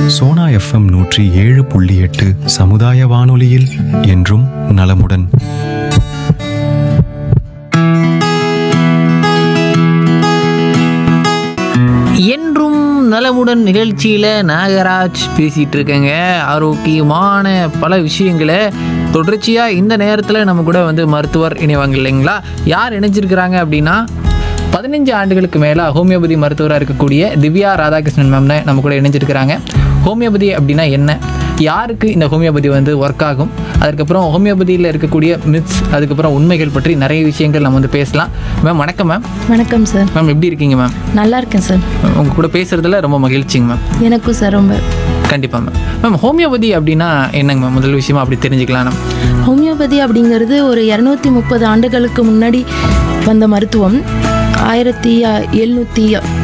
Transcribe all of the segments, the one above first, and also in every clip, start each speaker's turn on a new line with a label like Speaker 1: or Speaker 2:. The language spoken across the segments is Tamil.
Speaker 1: சோனா எஃப்எம் நூற்றி ஏழு புள்ளி எட்டு சமுதாய வானொலியில் என்றும் நலமுடன்
Speaker 2: என்றும் நலமுடன் நிகழ்ச்சியில் நாகராஜ் பேசிகிட்டு இருக்கேங்க ஆரோக்கியமான பல விஷயங்களை தொடர்ச்சியாக இந்த நேரத்தில் நம்ம கூட வந்து மருத்துவர் இணைவாங்க இல்லைங்களா யார் இணைஞ்சிருக்கிறாங்க அப்படின்னா பதினஞ்சு ஆண்டுகளுக்கு மேலே ஹோமியோபதி மருத்துவராக இருக்கக்கூடிய திவ்யா ராதாகிருஷ்ணன் மேம் தான் நம்ம கூட இணைஞ்சிருக்கிறாங்க ஹோமியோபதி அப்படின்னா என்ன யாருக்கு இந்த ஹோமியோபதி வந்து ஒர்க் ஆகும் அதுக்கப்புறம் ஹோமியோபதியில் இருக்கக்கூடிய மித்ஸ் அதுக்கப்புறம் உண்மைகள் பற்றி நிறைய விஷயங்கள் நம்ம வந்து பேசலாம் மேம் வணக்கம் மேம்
Speaker 3: வணக்கம் சார்
Speaker 2: மேம் எப்படி இருக்கீங்க மேம்
Speaker 3: நல்லா இருக்கேன் சார்
Speaker 2: உங்க கூட பேசுறதுல ரொம்ப மகிழ்ச்சிங்க மேம்
Speaker 3: எனக்கும் சார் ரொம்ப
Speaker 2: கண்டிப்பாக மேம் மேம் ஹோமியோபதி அப்படின்னா என்னங்க மேம் முதல் விஷயமா அப்படி தெரிஞ்சுக்கலாம் நம்ம
Speaker 3: ஹோமியோபதி அப்படிங்கிறது ஒரு இரநூத்தி முப்பது ஆண்டுகளுக்கு முன்னாடி வந்த மருத்துவம் ஆயிரத்தி எழுநூற்றி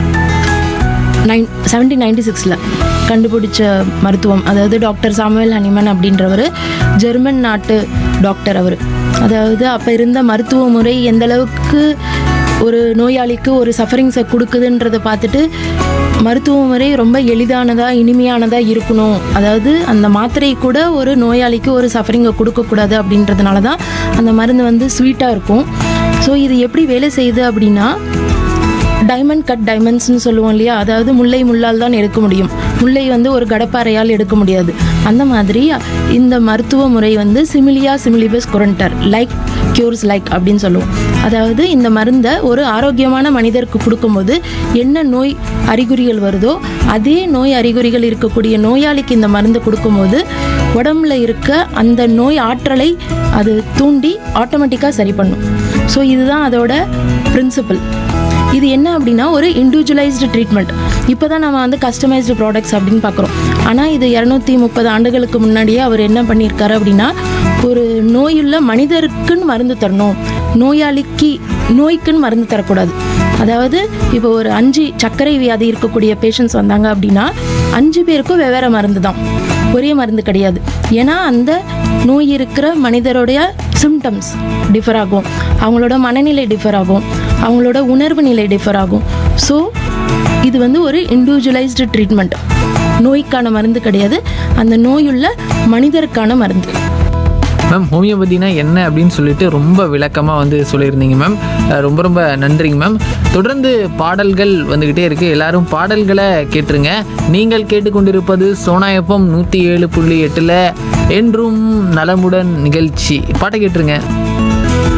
Speaker 3: நைன் செவன்டீன் நைன்டி சிக்ஸில் கண்டுபிடிச்ச மருத்துவம் அதாவது டாக்டர் சாமுவேல் ஹனிமன் அப்படின்றவர் ஜெர்மன் நாட்டு டாக்டர் அவர் அதாவது அப்போ இருந்த மருத்துவ முறை எந்த அளவுக்கு ஒரு நோயாளிக்கு ஒரு சஃபரிங்ஸை கொடுக்குதுன்றதை பார்த்துட்டு மருத்துவ முறை ரொம்ப எளிதானதாக இனிமையானதாக இருக்கணும் அதாவது அந்த மாத்திரை கூட ஒரு நோயாளிக்கு ஒரு சஃபரிங்கை கொடுக்கக்கூடாது அப்படின்றதுனால தான் அந்த மருந்து வந்து ஸ்வீட்டாக இருக்கும் ஸோ இது எப்படி வேலை செய்யுது அப்படின்னா டைமண்ட் கட் டைமண்ட்ஸ்னு சொல்லுவோம் இல்லையா அதாவது முல்லை முள்ளால் தான் எடுக்க முடியும் முல்லை வந்து ஒரு கடப்பாறையால் எடுக்க முடியாது அந்த மாதிரி இந்த மருத்துவ முறை வந்து சிமிலியா சிமிலிபஸ் குரண்டர் லைக் கியூர்ஸ் லைக் அப்படின்னு சொல்லுவோம் அதாவது இந்த மருந்தை ஒரு ஆரோக்கியமான மனிதருக்கு கொடுக்கும்போது என்ன நோய் அறிகுறிகள் வருதோ அதே நோய் அறிகுறிகள் இருக்கக்கூடிய நோயாளிக்கு இந்த மருந்து கொடுக்கும்போது உடம்புல இருக்க அந்த நோய் ஆற்றலை அது தூண்டி ஆட்டோமேட்டிக்காக சரி பண்ணும் ஸோ இதுதான் அதோட பிரின்சிபல் இது என்ன அப்படின்னா ஒரு இண்டிவிஜுவலைஸ்டு ட்ரீட்மெண்ட் இப்போ தான் நம்ம வந்து கஸ்டமைஸ்டு ப்ராடக்ட்ஸ் அப்படின்னு பார்க்குறோம் ஆனால் இது இரநூத்தி முப்பது ஆண்டுகளுக்கு முன்னாடியே அவர் என்ன பண்ணியிருக்காரு அப்படின்னா ஒரு நோயுள்ள மனிதருக்குன்னு மருந்து தரணும் நோயாளிக்கு நோய்க்குன்னு மருந்து தரக்கூடாது அதாவது இப்போ ஒரு அஞ்சு சர்க்கரை வியாதி இருக்கக்கூடிய பேஷண்ட்ஸ் வந்தாங்க அப்படின்னா அஞ்சு பேருக்கும் வெவ்வேறு மருந்து தான் ஒரே மருந்து கிடையாது ஏன்னா அந்த நோய் இருக்கிற மனிதருடைய சிம்டம்ஸ் டிஃபர் ஆகும் அவங்களோட மனநிலை டிஃபர் ஆகும் அவங்களோட உணர்வு நிலை டிஃபர் ஆகும் ஸோ இது வந்து ஒரு இண்டிவிஜுவலைஸ்டு ட்ரீட்மெண்ட் நோய்க்கான மருந்து கிடையாது அந்த நோயுள்ள மனிதருக்கான மருந்து
Speaker 2: மேம் ஹோமியோபதினா என்ன அப்படின்னு சொல்லிட்டு ரொம்ப விளக்கமாக வந்து சொல்லியிருந்தீங்க மேம் அஹ் ரொம்ப ரொம்ப நன்றிங்க மேம் தொடர்ந்து பாடல்கள் வந்துக்கிட்டே இருக்கு எல்லாரும் பாடல்களை கேட்டுருங்க நீங்கள் கேட்டுக்கொண்டிருப்பது சோனா எஃப்எம் நூற்றி ஏழு புள்ளி எட்டில் என்றும் நலமுடன் நிகழ்ச்சி பாட்டை கேட்டுருங்க